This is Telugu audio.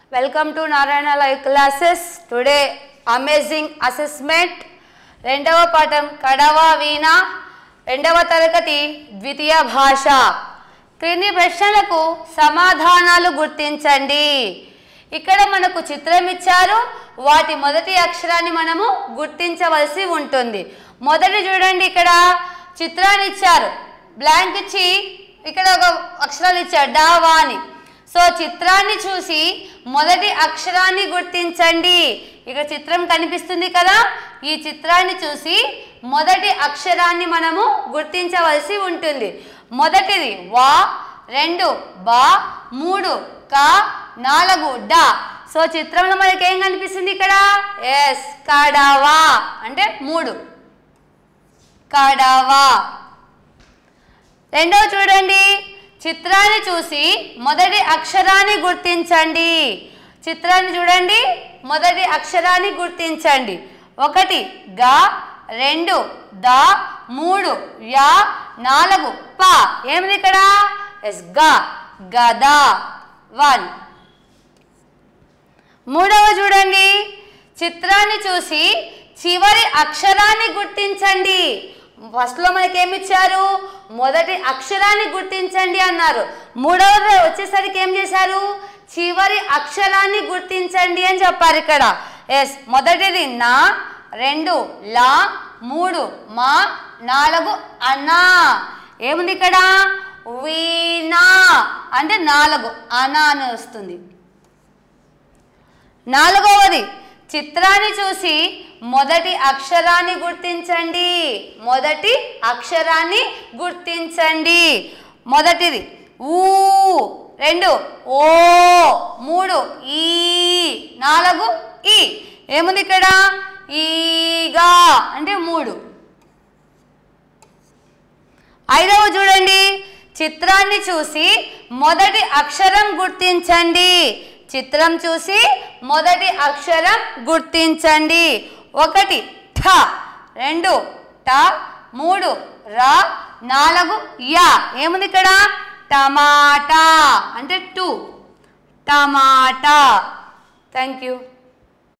welcome to Narayana live classes today amazing assessment రెండవ పాఠం కడవ వీణ రెండవ తరగతి ద్వితీయ భాష క్రింది ప్రశ్నలకు సమాధానాలు గుర్తించండి ఇక్కడ మనకు చిత్రం ఇచ్చారు వాటి మొదటి అక్షరాన్ని మనము గుర్తించవలసి ఉంటుంది మొదటి చూడండి ఇక్కడ చిత్రాన్ని ఇచ్చారు బ్లాంక్ ఇచ్చి ఇక్కడ ఒక అక్షరాలు ఇచ్చారు డావా అని సో చిత్రాన్ని చూసి మొదటి అక్షరాన్ని గుర్తించండి ఇక చిత్రం కనిపిస్తుంది కదా ఈ చిత్రాన్ని చూసి మొదటి అక్షరాన్ని మనము గుర్తించవలసి ఉంటుంది మొదటిది వా రెండు బా మూడు కా నాలుగు డా సో చిత్రంలో మనకి ఏం కనిపిస్తుంది ఇక్కడ ఎస్ కడవా అంటే మూడు కడవా రెండవ చూడండి చిత్రాన్ని చూసి మొదటి అక్షరాన్ని గుర్తించండి చిత్రాన్ని చూడండి మొదటి అక్షరాన్ని గుర్తించండి ఒకటి గా రెండు దా మూడు యా నాలుగు పా ఏమిది ఇక్కడ ఎస్ గా గదా వన్ మూడవ చూడండి చిత్రాన్ని చూసి చివరి అక్షరాన్ని గుర్తించండి ఫస్ట్లో మనకి ఏమి ఇచ్చారు మొదటి అక్షరాన్ని గుర్తించండి అన్నారు మూడవది వచ్చేసరికి ఏం చేశారు చివరి అక్షరాన్ని గుర్తించండి అని చెప్పారు ఇక్కడ ఎస్ మొదటిది నా రెండు లా మూడు మా నాలుగు అన్నా ఏముంది ఇక్కడ వీణా అంటే నాలుగు అనా అని వస్తుంది నాలుగవది చిత్రాన్ని చూసి మొదటి అక్షరాన్ని గుర్తించండి మొదటి అక్షరాన్ని గుర్తించండి మొదటిది ఊ రెండు ఓ మూడు ఈ నాలుగు ఈ ఏముంది ఇక్కడ ఈగా అంటే మూడు ఐదవ చూడండి చిత్రాన్ని చూసి మొదటి అక్షరం గుర్తించండి చిత్రం చూసి మొదటి అక్షరం గుర్తించండి ఒకటి ఠ రెండు ట మూడు రా నాలుగు యా ఏముంది ఇక్కడ టమాటా అంటే టూ టమాటా థ్యాంక్ యూ